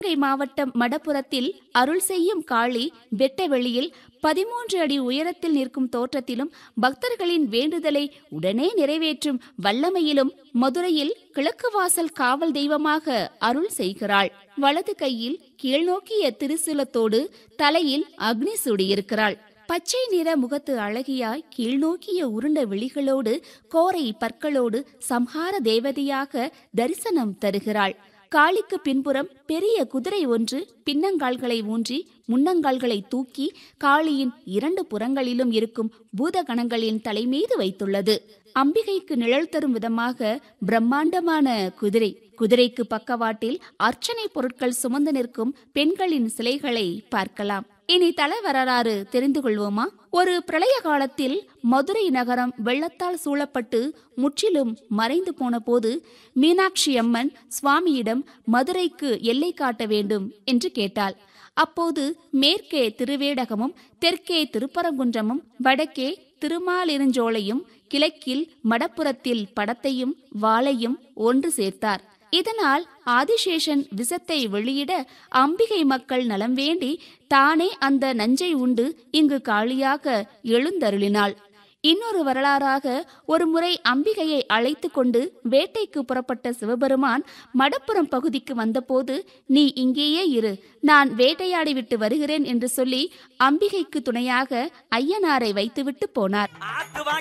சிவகங்கை மாவட்டம் மடப்புறத்தில் அருள் செய்யும் காளி வெட்ட வெளியில் பதிமூன்று அடி உயரத்தில் நிற்கும் தோற்றத்திலும் பக்தர்களின் வேண்டுதலை உடனே நிறைவேற்றும் வல்லமையிலும் மதுரையில் கிழக்கு வாசல் காவல் தெய்வமாக அருள் செய்கிறாள் வலது கையில் கீழ்நோக்கிய திருசூலத்தோடு தலையில் அக்னி சூடியிருக்கிறாள் பச்சை நிற முகத்து அழகியாய் கீழ்நோக்கிய உருண்ட விழிகளோடு கோரை பற்களோடு சம்ஹார தேவதையாக தரிசனம் தருகிறாள் காளிக்கு பின்புறம் பெரிய குதிரை ஒன்று பின்னங்கால்களை ஊன்றி முன்னங்கால்களை தூக்கி காளியின் இரண்டு புறங்களிலும் இருக்கும் பூதகணங்களின் தலைமீது வைத்துள்ளது அம்பிகைக்கு நிழல் தரும் விதமாக பிரம்மாண்டமான குதிரை குதிரைக்கு பக்கவாட்டில் அர்ச்சனை பொருட்கள் சுமந்து நிற்கும் பெண்களின் சிலைகளை பார்க்கலாம் இனி தல வரலாறு தெரிந்து கொள்வோமா ஒரு பிரளய காலத்தில் மதுரை நகரம் வெள்ளத்தால் சூழப்பட்டு முற்றிலும் மறைந்து போன போது மீனாட்சி அம்மன் சுவாமியிடம் மதுரைக்கு எல்லை காட்ட வேண்டும் என்று கேட்டாள் அப்போது மேற்கே திருவேடகமும் தெற்கே திருப்பரங்குன்றமும் வடக்கே திருமாலிருஞ்சோலையும் கிழக்கில் மடப்புறத்தில் படத்தையும் வாளையும் ஒன்று சேர்த்தார் இதனால் ஆதிசேஷன் விசத்தை வெளியிட அம்பிகை மக்கள் நலம் வேண்டி தானே அந்த நஞ்சை உண்டு இங்கு காளியாக எழுந்தருளினாள் இன்னொரு வரலாறாக ஒருமுறை அம்பிகையை அழைத்து கொண்டு வேட்டைக்கு புறப்பட்ட சிவபெருமான் மடப்புறம் பகுதிக்கு வந்தபோது நீ இங்கேயே இரு நான் வேட்டையாடி விட்டு வருகிறேன் என்று சொல்லி அம்பிகைக்கு துணையாக ஐயனாரை வைத்துவிட்டு போனார்